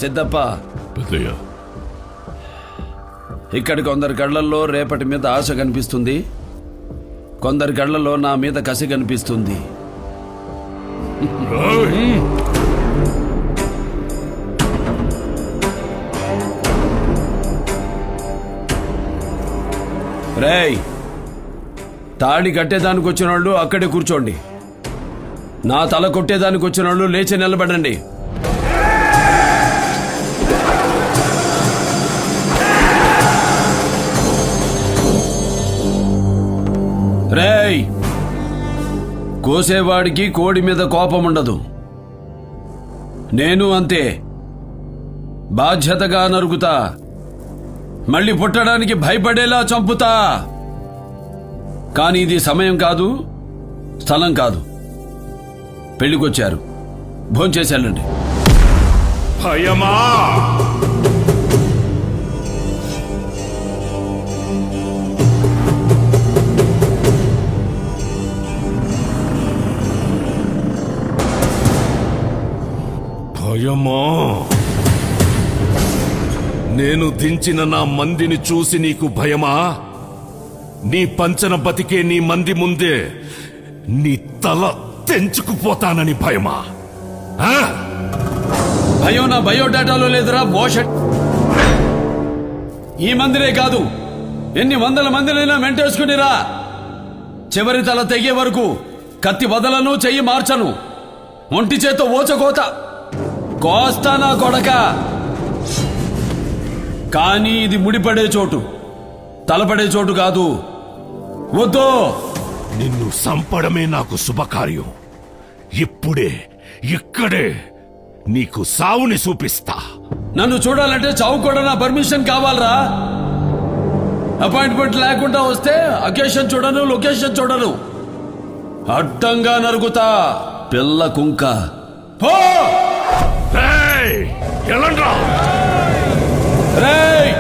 సిద్ధప్ప పెద్దయ్య ఇక్కడ కొందరి కళ్ళల్లో రేపటి మీద ఆశ కనిపిస్తుంది కొందరి కళ్ళల్లో నా మీద కసి కనిపిస్తుంది రేయ్ తాడి కట్టేదానికి వచ్చిన వాళ్ళు అక్కడే కూర్చోండి నా తల కొట్టేదానికి వచ్చిన వాళ్ళు లేచి నిలబడండి రేయ్ కోసేవాడికి కోడి మీద కోపం ఉండదు నేను అంతే బాధ్యతగా నరుగుతా మళ్ళీ పుట్టడానికి భయపడేలా చంపుతా కానీ ఇది సమయం కాదు స్థలం కాదు పెళ్లికొచ్చారు భోంచేసి వెళ్ళండి భయమా భయమా నేను దించిన నా మందిని చూసి నీకు భయమా నీ పంచన బతికే నీ మంది ముందే నీ తల తెంచుకుపోతానని భయమా ఆ? భయం నా బయోడేటాలో లేదురా బోషట్ ఈ మందిరే కాదు ఎన్ని వందల మందినైనా మెంటేసుకునిరా చివరి తల తెగే వరకు కత్తి వదలను చెయ్యి మార్చను ఒంటి చేత ఓచకోత కోస్తా నా కొడక కానీ ఇది ముడిపడే చోటు తలపడే చోటు కాదు వద్దు నిన్ను సంపడమే నాకు శుభకార్యం ఇప్పుడే ఇక్కడే నీకు సావుని చూపిస్తా నన్ను చూడాలంటే చావు కూడా నా పర్మిషన్ కావాలరా అపాయింట్మెంట్ లేకుండా వస్తే అకేషన్ చూడను లొకేషన్ చూడను అడ్డంగా నరుగుతా పిల్ల కుంక పో ఏయ్, ఎల్లండ్రా. రేయ్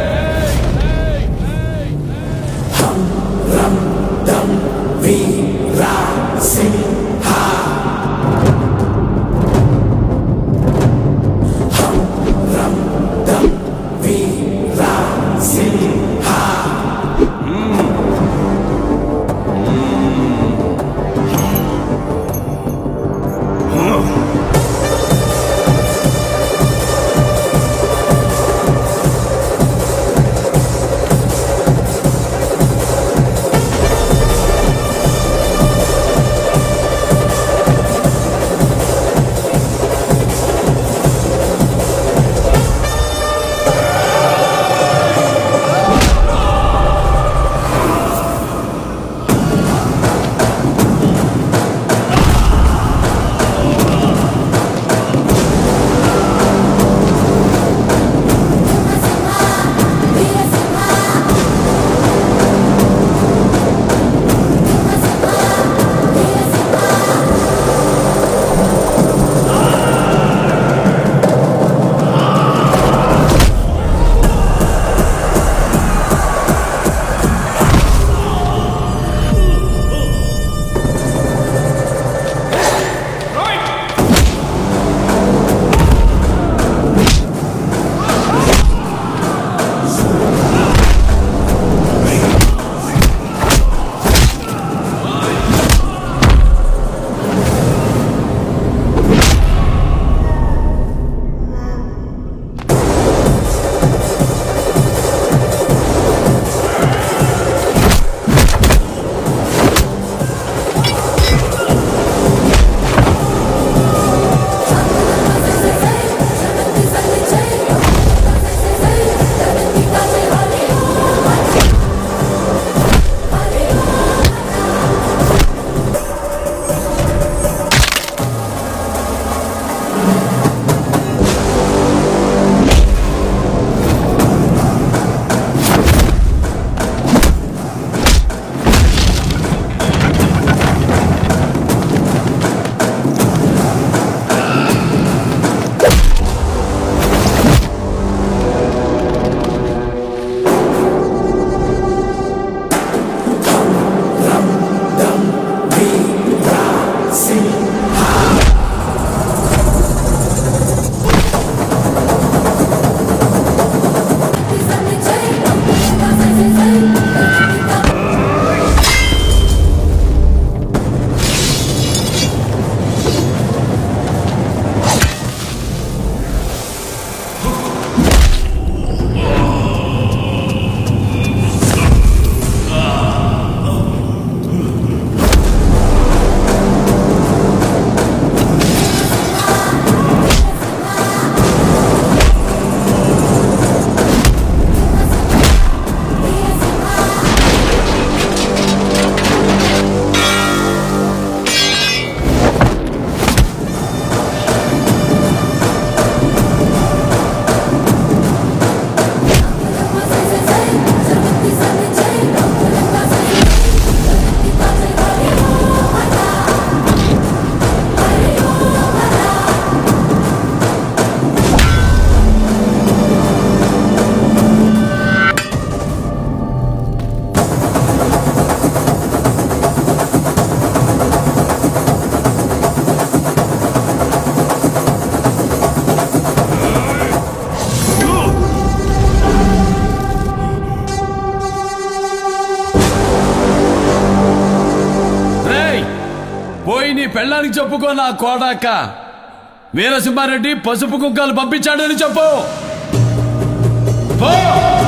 చెప్పుకో నా కోడాక వీరసింహారెడ్డి పసుపు కుంకాలు పంపించాడని చెప్పు పో